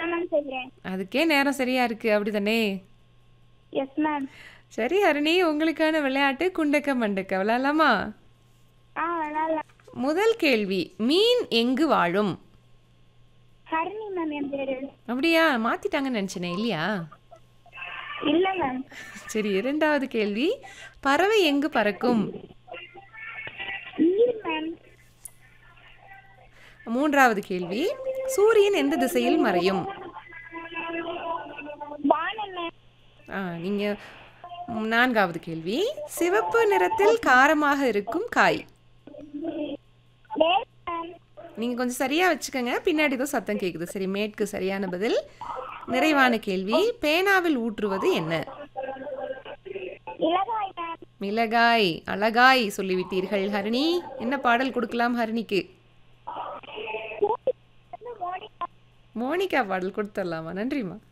தான் மேம் செய்கிறேன் அதுக்கே நேரம் சரியா இருக்கு அப்படிதானே எஸ் மேம் சரி ஹரிணி உங்களுக்கான விளையாட்டு குண்டக்க மண்டக்க விளையாடலாமா ஆ விளாட்லாம் முதல் கேள்வி மீன் எங்கு வாழும் ஹரிணி மேம் என் பேரு அப்படியா மாத்திட்டாங்கன்னு நினைச்சனே இல்லையா இல்லை மேம் சரி இரண்டாவது கேள்வி பறவை எங்கு பறக்கும் நீர் மேம் மூன்றாவது கேள்வி சூரியன் எந்த திசையில் மறையும் வானம் மேம் ஆ நீங்க ம், நான்காவது கேள்வி சிவப்பு நிறத்தில் காரமாக இருக்கும் காய் வேல் மேம் நீங்க கொஞ்சம் சரியா வச்சுக்கோங்க பின்னாடி ஏதோ சத்தம் கேக்குது சரி மேட்க்கு சரியான பதில் நிறைவான கேள்வி பேனாவில் ஊற்றுவது என்ன இலகாய் மேம் மிளகாய் அழகாய் சொல்லிவிட்டீர்கள் ஹரிணி என்ன பாடல் கொடுக்கலாம் ஹரிணிக்கு மோடி மோனிகா பாடல் கொடுத்துடலாமா நன்றிம்மா